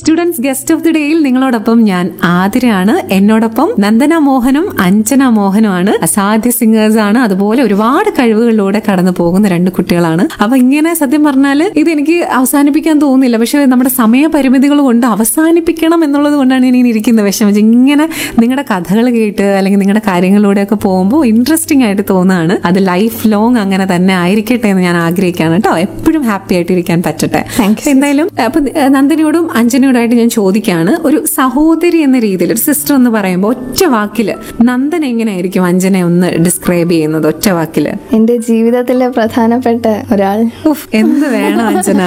Students guest of the ഡേയിൽ നിങ്ങളോടൊപ്പം ഞാൻ ആതിരയാണ് എന്നോടൊപ്പം നന്ദന മോഹനും അഞ്ജന മോഹനുമാണ് അസാധ്യ സിംഗേഴ്സ് ആണ് അതുപോലെ ഒരുപാട് കഴിവുകളിലൂടെ കടന്നു പോകുന്ന രണ്ട് കുട്ടികളാണ് അപ്പൊ ഇങ്ങനെ സത്യം പറഞ്ഞാല് ഇത് എനിക്ക് അവസാനിപ്പിക്കാൻ തോന്നുന്നില്ല പക്ഷെ നമ്മുടെ സമയപരിമിതികൾ കൊണ്ട് അവസാനിപ്പിക്കണം എന്നുള്ളത് കൊണ്ടാണ് ഞാൻ ഇങ്ങനെ ഇരിക്കുന്നത് വിഷമിച്ച് ഇങ്ങനെ നിങ്ങളുടെ കഥകൾ കേട്ട് അല്ലെങ്കിൽ നിങ്ങളുടെ കാര്യങ്ങളിലൂടെയൊക്കെ പോകുമ്പോൾ ഇൻട്രസ്റ്റിംഗ് ആയിട്ട് തോന്നുകയാണ് അത് ലൈഫ് ലോങ് അങ്ങനെ തന്നെ ആയിരിക്കട്ടെ എന്ന് ഞാൻ ആഗ്രഹിക്കുകയാണ് കേട്ടോ എപ്പോഴും ഹാപ്പി ആയിട്ടിരിക്കാൻ പറ്റട്ടെ എന്തായാലും അപ്പൊ നന്ദിനിയോടും അഞ്ജനയോടായിട്ട് ഞാൻ ചോദിക്കുകയാണ് ഒരു സഹോദരി എന്ന രീതിയിൽ ഒരു സിസ്റ്റർ എന്ന് പറയുമ്പോൾ ഒറ്റ വാക്കില് നന്ദൻ എങ്ങനെയായിരിക്കും അഞ്ജനെ ഒന്ന് ഡിസ്ക്രൈബ് ചെയ്യുന്നത് ഒറ്റ വാക്കില് എന്റെ ജീവിതത്തിലെ പ്രധാനപ്പെട്ട ഒരാൾ ഉഫ്, എന്ത് വേണം അഞ്ജന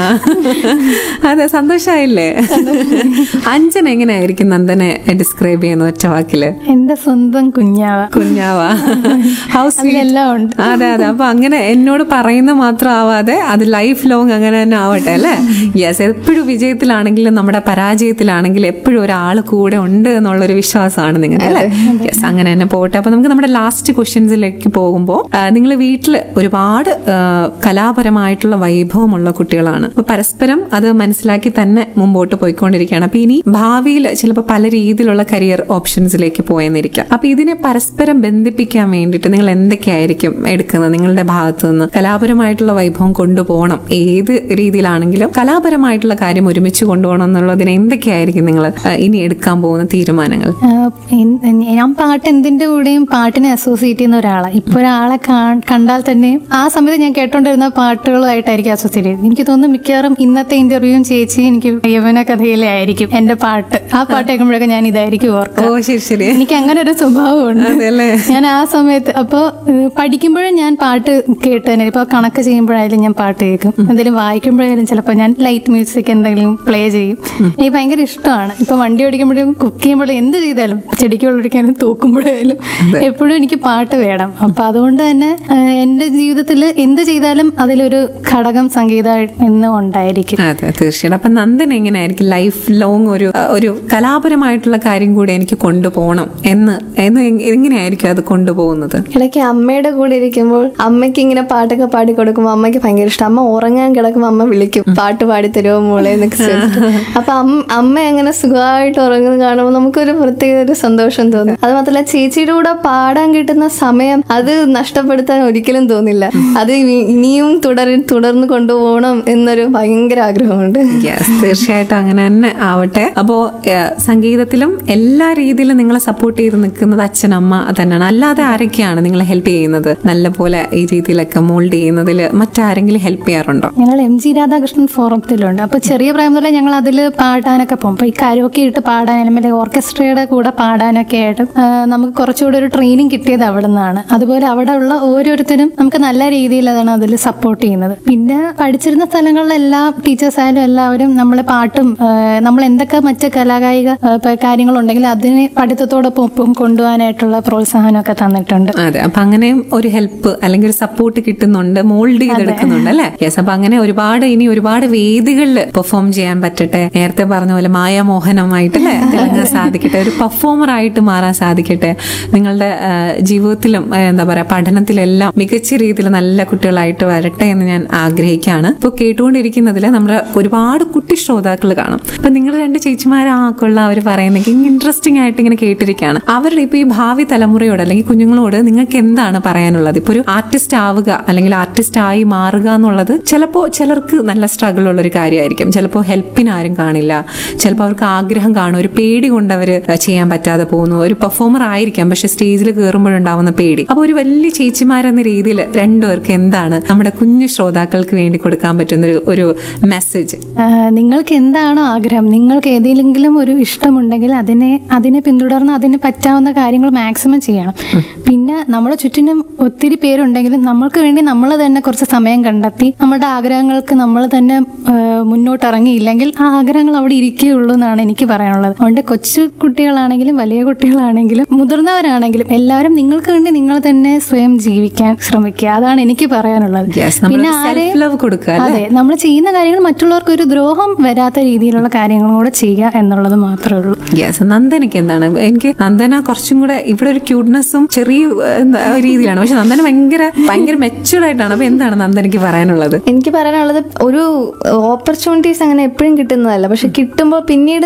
അതെ സന്തോഷായില്ലേ അഞ്ജന എങ്ങനെയായിരിക്കും നന്ദനെ ഡിസ്ക്രൈബ് ചെയ്യുന്നത് ഒറ്റ വാക്കില് എന്റെ സ്വന്തം കുഞ്ഞാവ കുഞ്ഞാവാ ഹൗസ് അതിലെല്ലാം ഉണ്ട് അതെ അതെ അപ്പൊ അങ്ങനെ എന്നോട് പറയുന്ന മാത്രം ആവാതെ അത് ലൈഫ് ലോങ് അങ്ങനെ തന്നെ ആവട്ടെ അല്ലെ യെസ് എപ്പോഴും വിജയത്തിലാണെങ്കിലും നമ്മുടെ പരാജയത്തിലാണെങ്കിലും എപ്പോഴും ഒരാൾ കൂടെ ഉണ്ട് എന്നുള്ളൊരു വിശ്വാസമാണ് നിങ്ങൾക്ക് അല്ലെ യെസ് അങ്ങനെ തന്നെ പോട്ടെ അപ്പൊ നമുക്ക് നമ്മുടെ ലാസ്റ്റ് ക്വസ്റ്റ്യൻസിലേക്ക് പോകുമ്പോൾ നിങ്ങൾ വീട്ടിൽ ഒരുപാട് ആ, കലാപരമായിട്ടുള്ള വൈഭവമുള്ള കുട്ടികളാണ് അപ്പൊ പരസ്പരം അത് മനസ്സിലാക്കി തന്നെ മുമ്പോട്ട് പോയിക്കൊണ്ടിരിക്കുകയാണ് അപ്പൊ ഇനി ഭാവിയിൽ ചിലപ്പോൾ പല രീതിയിലുള്ള കരിയർ ഓപ്ഷൻസിലേക്ക് പോയെന്നിരിക്കാം അപ്പൊ ഇതിനെ പരസ്പരം ബന്ധിപ്പിക്കാൻ വേണ്ടിയിട്ട് നിങ്ങൾ എന്തൊക്കെയായിരിക്കും എടുക്കുന്നത് നിങ്ങളുടെ ഭാഗത്തു നിന്ന് കലാപരമായിട്ടുള്ള വൈഭവം കൊണ്ടുപോകണം ഏത് രീതിയിലാണെങ്കിലും കലാപരമായിട്ടുള്ള കാര്യം ഒരുമിച്ച് കൊണ്ടുപോകണം എന്നുള്ളതിന് എന്തൊക്കെയായിരിക്കും നിങ്ങൾ ഇനി എടുക്കാൻ പോകുന്ന തീരുമാനങ്ങൾ ആഹ് എൻ- ഞാൻ പാട്ട് എന്തിന്റെ കൂടെയും പാട്ടിനെ അസോസിയേറ്റ് ചെയ്യുന്ന ഒരാളാണ് ഇപ്പൊ ഒരാളെ കാ- കണ്ടാൽ തന്നെ ആ സമയത്ത് ഞാൻ കേട്ടോണ്ടിരുന്ന പാട്ടുകളുമായിട്ടായിരിക്കും അസോസിയേറ്റ് ചെയ്യുന്നത് എനിക്ക് തോന്നുന്നു മിക്കവാറും ഇന്നത്തെ ഇന്റർവ്യൂവും ചേച്ചി എനിക്ക് യവന കഥയിലെ ആയിരിക്കും എന്റെ പാട്ട് ആ പാട്ട് കേൾക്കുമ്പോഴൊക്കെ ഞാൻ ഇതായിരിക്കും ഓ ഓർക്കുക ശരി ശരി എനിക്ക് അങ്ങനെ ഒരു സ്വഭാവമുണ്ട് അതെല്ലേ ഞാൻ ആ സമയത്ത് അപ്പോൾ പഠിക്കുമ്പോഴും ഞാൻ പാട്ട് കേട്ട് തന്നെ ഇപ്പോൾ കണക്ക് ചെയ്യുമ്പോഴായാലും ഞാൻ പാട്ട് കേൾക്കും എന്തെങ്കിലും വായിക്കുമ്പോഴായാലും ചിലപ്പോൾ ഞാൻ ലൈറ്റ് മ്യൂസിക് എന്തെങ്കിലും പ്ലേ ചെയ്യും എനിക്ക് ഭയങ്കര ഇഷ്ടമാണ് ഇപ്പൊ വണ്ടി ഓടിക്കുമ്പോഴും കുക്ക് ചെയ്യുമ്പോഴും എന്ത് ചെയ്താലും ചെടിക്ക് വെള്ളമൊടിക്കാനും തൂക്കുമ്പോഴായാലും എപ്പോഴും എനിക്ക് പാട്ട് വേണം അപ്പൊ അതുകൊണ്ട് തന്നെ ആ, എന്റെ ജീവിതത്തിൽ എന്ത് ചെയ്താലും അതിലൊരു ഘടകം സംഗീതം എന്നും ഉണ്ടായിരിക്കും അതെ തീർച്ചയായിട്ടും അപ്പൊ നന്ദൻ എങ്ങനെയായിരിക്കും ലൈഫ് ലോങ് ഒരു ഒരു കലാപരമായിട്ടുള്ള കാര്യം കൂടി എനിക്ക് കൊണ്ടുപോകണം എന്ന് എന്ന് എങ്- എങ്ങനെയായിരിക്കും അത് കൊണ്ടുപോകുന്നത് ഇടയ്ക്ക് അമ്മയുടെ കൂടെ ഇരിക്കുമ്പോൾ അമ്മയ്ക്ക് ഇങ്ങനെ പാട്ടൊക്കെ പാടി കൊടുക്കുമ്പോൾ അമ്മയ്ക്ക് ഭയങ്കര ഇഷ്ടം അമ്മ ഉറങ്ങാൻ കിടക്കുമ്പോൾ അമ്മ വിളിക്കും പാട്ട് പാടി തരുമോ മോളെ എന്നൊക്കെ ചോദിച്ചിട്ട് അപ്പൊ അമ്മ അമ്മ അങ്ങനെ സുഖമായിട്ട് ഉറങ്ങുന്നത് കാണുമ്പോൾ നമുക്കൊരു പ്രത്യേക ഒരു സന്തോഷം തോന്നും അത് മാത്രമല്ല ചേച്ചിയുടെ കൂടെ പാടാൻ കിട്ടുന്ന സമയം അത് നഷ്ടപ്പെടുത്താൻ ഒരിക്കലും തോന്നില്ല അത് ഇനി- ഇനിയും തുടർ തുടർന്ന് കൊണ്ടുപോകണം എന്നൊരു ഭയങ്കര ആഗ്രഹമുണ്ട് യെസ് തീർച്ചയായിട്ടും അങ്ങനെ തന്നെ ആവട്ടെ അപ്പോ ഏഹ്, സംഗീതത്തിലും എല്ലാ രീതിയിലും നിങ്ങളെ സപ്പോർട്ട് ചെയ്ത് നിൽക്കുന്നത് അച്ഛനമ്മ തന്നെയാണ് അല്ലാതെ ആരൊക്കെയാണ് നിങ്ങളെ ഹെൽപ്പ് ചെയ്യുന്നത് നല്ലപോലെ ഈ രീതിയിലൊക്കെ മോൾഡ് ചെയ്യുന്നതിൽ മറ്റാരെങ്കിലും ഹെൽപ്പ് ചെയ്യാറുണ്ടോ ഞങ്ങൾ എം ജി രാധാകൃഷ്ണൻ ഫോറത്തിലുണ്ട് അപ്പൊ ചെറിയ പ്രായം മുതലേ ഞങ്ങൾ അതിൽ പാടാനൊക്കെ പോകും അപ്പൊ ഈ കരോക്കെ ഇട്ട് പാടാനും അല്ലെങ്കിൽ ഓർക്കസ്ട്രയുടെ കൂടെ പാടാനൊക്കെ ആയിട്ട് ആ, നമുക്ക് കുറച്ചുകൂടി ഒരു ട്രെയിനിങ് കിട്ടിയത് അവിടെ നിന്നാണ് അതുപോലെ അവിടെ ഉള്ള ഓരോരുത്തരും നമുക്ക് നല്ല രീതിയിൽ അതാണ് അതിൽ സപ്പോർട്ട് ചെയ്യുന്നത് പിന്നെ പഠിച്ചിരുന്ന സ്ഥലങ്ങളിലെല്ലാം ടീച്ചേഴ്സ് ആയാലും എല്ലാവരും നമ്മളെ പാട്ടും ആ, നമ്മൾ എന്തൊക്കെ മറ്റ് കലാകായിക ആ, ഇപ്പൊ കാര്യങ്ങളുണ്ടെങ്കിൽ അതിനെ പഠിത്തത്തോടൊപ്പം ഒപ്പം കൊണ്ടുപോകാനായിട്ടുള്ള പ്രോത്സാഹനമൊക്കെ തന്നിട്ടുണ്ട് അതെ അപ്പൊ അങ്ങനെയും ഒരു ഹെൽപ്പ് അല്ലെങ്കിൽ ഒരു സപ്പോർട്ട് കിട്ടുന്നുണ്ട് മോൾഡ് ചെയ്തെടുക്കുന്നുണ്ട് അല്ലെ യെസ് അപ്പൊ അങ്ങനെ ഒരുപാട് ഇനി ഒരുപാട് വേദികളിൽ പെർഫോം ചെയ്യാൻ പറ്റട്ടെ നേരത്തെ പറഞ്ഞ പോലെ മായാമോഹനമായിട്ട് അല്ലെ തിളങ്ങാൻ സാധിക്കട്ടെ ഒരു പെർഫോമർ ആയിട്ട് മാറാൻ സാധിക്കട്ടെ നിങ്ങളുടെ ആ, ജീവിതത്തിലും ആ, എന്താ പറയാ പഠനത്തിലെല്ലാം മികച്ച രീതിയിൽ നല്ല കുട്ടികളായിട്ട് വരട്ടെ എന്ന് ഞാൻ ആഗ്രഹിക്കുകയാണ് ഇപ്പൊ കേട്ടുകൊണ്ടിരിക്കുന്നതിൽ നമ്മുടെ ഒരുപാട് കുട്ടി ശ്രോതാക്കൾ കാണും അപ്പൊ നിങ്ങൾ രണ്ട് ചേച്ചിമാരാക്കുള്ള അവർ പറയുന്നെങ്കിൽ ഇൻട്രസ്റ്റിംഗ് ആയിട്ട് ഇങ്ങനെ കേട്ടിരിക്കുകയാണ് അവരുടെ ഇപ്പൊ ഈ ഭാവി തലമുറയോട് അല്ലെങ്കിൽ കുഞ്ഞുങ്ങളോട് നിങ്ങൾക്ക് എന്താണ് പറയാനുള്ളത് ഇപ്പൊ ഒരു ആർട്ടിസ്റ്റ് ആവുക അല്ലെങ്കിൽ ആർട്ടിസ്റ്റ് ആയി മാറുക എന്നുള്ളത് ചിലപ്പോൾ ചിലർക്ക് നല്ല സ്ട്രഗിൾ ഉള്ള ഒരു കാര്യമായിരിക്കും ചിലപ്പോൾ ഹെൽപ്പിന് ആരും കാണില്ല ചിലപ്പോൾ അവർക്ക് ആഗ്രഹം കാണും ഒരു പേടി കൊണ്ട് അവർ ചെയ്യാൻ പറ്റാതെ പോകുന്നു ഒരു പെർഫോമർ ആയിരിക്കാം പക്ഷെ സ്റ്റേജിൽ കയറുമ്പോഴുണ്ടാവുന്ന പേടി അപ്പൊ ഒരു വലിയ ചേച്ചിമാരെന്ന രീതിയിൽ രണ്ടുപേർക്ക് എന്താണ് നമ്മുടെ കുഞ്ഞു ശ്രോതാക്കൾക്ക് വേണ്ടി കൊടുക്കാൻ പറ്റുന്ന ഒരു ഒരു മെസ്സേജ് ആ, നിങ്ങൾക്ക് എന്താണോ ആഗ്രഹം നിങ്ങൾക്ക് ഏതെങ്കിലും ഒരു ഇഷ്ടമുണ്ടെങ്കിൽ അതിനെ അതിനെ പിന്തുടർന്ന് അതിന് പറ്റാവുന്ന കാര്യങ്ങൾ മാക്സിമം ചെയ്യണം പിന്നെ നമ്മുടെ ചുറ്റിനും ഒത്തിരി പേരുണ്ടെങ്കിലും നമ്മൾക്ക് വേണ്ടി നമ്മൾ തന്നെ കുറച്ച് സമയം കണ്ടെത്തി നമ്മുടെ ആഗ്രഹങ്ങൾക്ക് നമ്മൾ തന്നെ ആ, മുന്നോട്ട് ഇറങ്ങിയില്ലെങ്കിൽ ആ ആഗ്രഹങ്ങൾ അവിടെ ഇരിക്കുകയുള്ളൂ എന്നാണ് എനിക്ക് പറയാനുള്ളത് അതുകൊണ്ട് കൊച്ചു കുട്ടികളാണെങ്കിലും വലിയ കുട്ടികളാണെങ്കിലും മുതിർന്നവരാണെങ്കിലും എല്ലാവരും നിങ്ങൾക്ക് വേണ്ടി നിങ്ങൾ തന്നെ സ്വയം ജീവിക്കാൻ ശ്രമിക്കുക അതാണ് എനിക്ക് പറയാനുള്ളത് യെസ് നമ്മൾ സെൽഫ് ലവ് കൊടുക്കുക അല്ലേ? അതെ നമ്മൾ ചെയ്യുന്ന കാര്യങ്ങൾ മറ്റുള്ളവർക്ക് ഒരു ദ്രോഹം വരാത്ത രീതിയിലുള്ള കാര്യങ്ങളും കൂടെ ചെയ്യുക എന്നുള്ളത് മാത്രമേ ഉള്ളൂ യെസ് നന്ദനക്ക് എന്താണ് എനിക്ക് നന്ദന കുറച്ചും കൂടെ ഇവിടെ ഒരു ക്യൂട്ട്നെസ്സും ചെറിയ ഏഹ്, എന്താ, രീതിയിലാണ് പക്ഷെ നന്ദന ഭയങ്കര ഭയങ്കര മെച്ചുവർഡ് ആയിട്ടാണ് അപ്പൊ എന്താണ് നന്ദനക്ക് പറയാനുള്ളത് എനിക്ക് പറയാനുള്ളത് ഒരു ഓപ്പർച്യൂണിറ്റീസ് അങ്ങനെ എപ്പോഴും കിട്ടുന്നതല്ല പക്ഷെ കിട്ടുമ്പോൾ പിന്നീട്